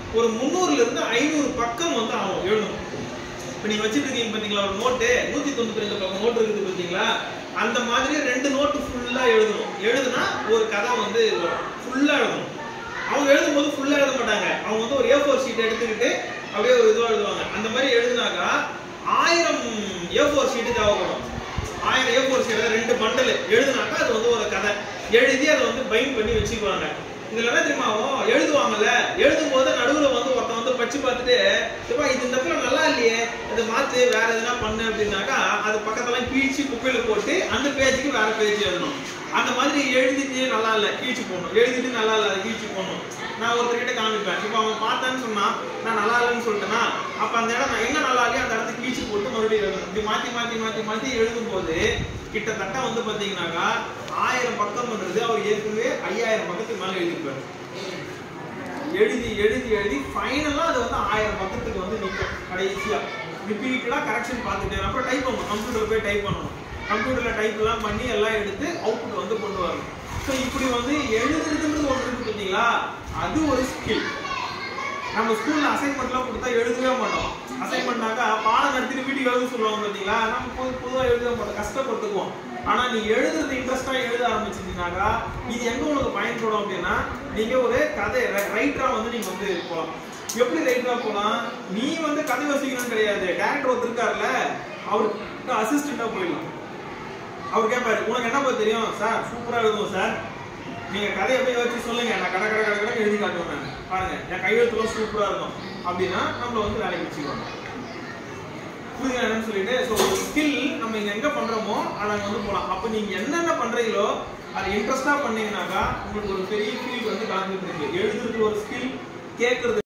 ஒரு முந்நூறுல இருந்து ஐநூறு பக்கம் வந்து ஆகும் எழுதணும் இப்போ நீங்க வச்சுட்டு இருக்கீங்க பாத்தீங்களா ஒரு நோட்டு நூத்தி தொண்ணூத்தி ரெண்டு பக்கம் நோட்டு இருக்குது பாத்தீங்களா அந்த மாதிரி ரெண்டு நோட்டு ஃபுல்லா எழுதணும் எழுதுனா ஒரு கதை வந்து வரும் ஃபுல்லா எழுதணும் அவங்க எழுதும்போது ஃபுல்லா எழுத மாட்டாங்க அவங்க வந்து ஒரு ஏ ஃபோர் ஷீட் எடுத்துக்கிட்டு அப்படியே ஒரு இதுவா எழுதுவாங்க அந்த மாதிரி எழுதுனாக்கா ஆயிரம் ஏ ஃபோர் ஷீட்டு தேவைப்படும் ஆயிரம் ஏ ஃபோர் ஷீட் ரெண்டு பண்டல் எழுதுனாக்கா அது வந்து ஒரு கதை எழுதி அதை வந்து பைண்ட் பண்ணி வச்சுக்குவாங்க இதுல என்ன தெரியுமா ஆகும்? எழுதுவாங்கல்ல எழுதும் போது நடுவுல வந்து ஒருத்தன் வந்து பச்சு பார்த்துட்டு "ஏப்பா, இது இந்த இடத்துல நல்லா இல்லையே இதை மாத்து வேற எதுனா பண்ணு அப்படின்னாக்கா அது பக்கத்தெல்லாம் கீழ்ச்சி குப்பையில போட்டு அந்த பேஜுக்கு வேற பேஜ் எழுதணும் அந்த மாதிரி எழுதிட்டு நல்லா இல்ல கீழ்ச்சி போடணும் எழுதிட்டு நல்லா இல்ல அதை கீழ்ச்சி போடணும் நான் ஒருத்தர்கிட்ட காமிப்பேன் இப்போ அவன் பார்த்தான்னு சொன்னா நான் நல்லா இல்லைன்னு சொல்லிட்டேன்னா அப்ப அந்த இடம் நான் எங்க நல்லா இல்லையோ அந்த இடத்துக்கு கீழ்ச்சி போட்டு மறுபடியும் எழுதணும் இப்படி மாத்தி மாத்தி மாத்தி மாத்தி எழுதும் போது கிட்டத்தட்ட வந்து பாத்தீங்கன்னாக்கா ஆயிரம் பக்கம்ன்றது அவர் ஏற்கனவே ஐயாயிரம் பக்கத்துக்கு மேல எழுதியிருப்பாரு எழுதி எழுதி எழுதி ஃபைனலா அது வந்து ஆயிரம் பக்கத்துக்கு வந்து நிற்கும் கடைசியா ரிப்பீட்டடா கரெக்ஷன் பார்த்துட்டு அப்புறம் டைப் பண்ணணும் கம்ப்யூட்டர்ல போய் டைப் பண்ணணும் கம்ப்யூட்டர்ல டைப் எல்லாம் பண்ணி எல்லாம் எடுத்து அவுட்புட் வந்து கொண்டு வரணும் ஸோ இப்படி வந்து எழுதுறதுன்றது ஒன்று இருக்கு பார்த்தீங்களா அது ஒரு ஸ்கில் நம்ம ஸ்கூல்ல அசைன்மெண்ட்லாம் கொடுத்தா எழுதவே மாட்டோம் அசைன்மெண்ட்னாக்கா பாடம் நடத்திட்டு வீட்டுக்கு எழுத சொல்லுவாங்க பார்த்தீங்களா நம்ம பொது பொதுவாக எழுத மாட்டோம் கஷ்டப்பட்டுக்குவோம் ஆனா நீ எழுதுறது இன்ட்ரெஸ்டா எழுத ஆரம்பிச்சிட்டீங்கன்னாக்கா இது எங்க உங்களுக்கு பயன்படும் அப்படின்னா நீங்க ஒரு கதை ரைட்டரா வந்து நீங்க வந்து போகலாம் எப்படி ரைட்டரா போகலாம் நீ வந்து கதை யோசிக்கணும் கிடையாது டேரக்டர் ஒருத்தர் இருக்காருல்ல அவருக்கு அசிஸ்டண்டா போயிடலாம் அவர் கேட்பாரு உனக்கு என்ன போய் தெரியும் சார் சூப்பரா எழுதுவோம் சார் நீங்க கதையை போய் வச்சு சொல்லுங்க நான் கடை கடை கடை கடை எழுதி காட்டுவேன் நான். பாருங்க என் கையெழுத்துலாம் சூப்பரா இருக்கும் அப்படின்னா நம்மள வந்து வேலைக்கு வச்சுக்குவாங்க புரியுதா என்னன்னு சொல்லிட்டு ஸோ ஒரு ஸ்கில் நம்ம இங்க எங்க பண்றோமோ அதை அங்க வந்து போலாம் அப்ப நீங்க என்னென்ன பண்றீங்களோ அதை இன்ட்ரெஸ்டா பண்ணீங்கன்னாக்கா உங்களுக்கு ஒரு பெரிய ஃபீல்டு வந்து கலந்துட்டு இருக்கு எழுதுறது ஒரு ஸ்கில் கேட்கறது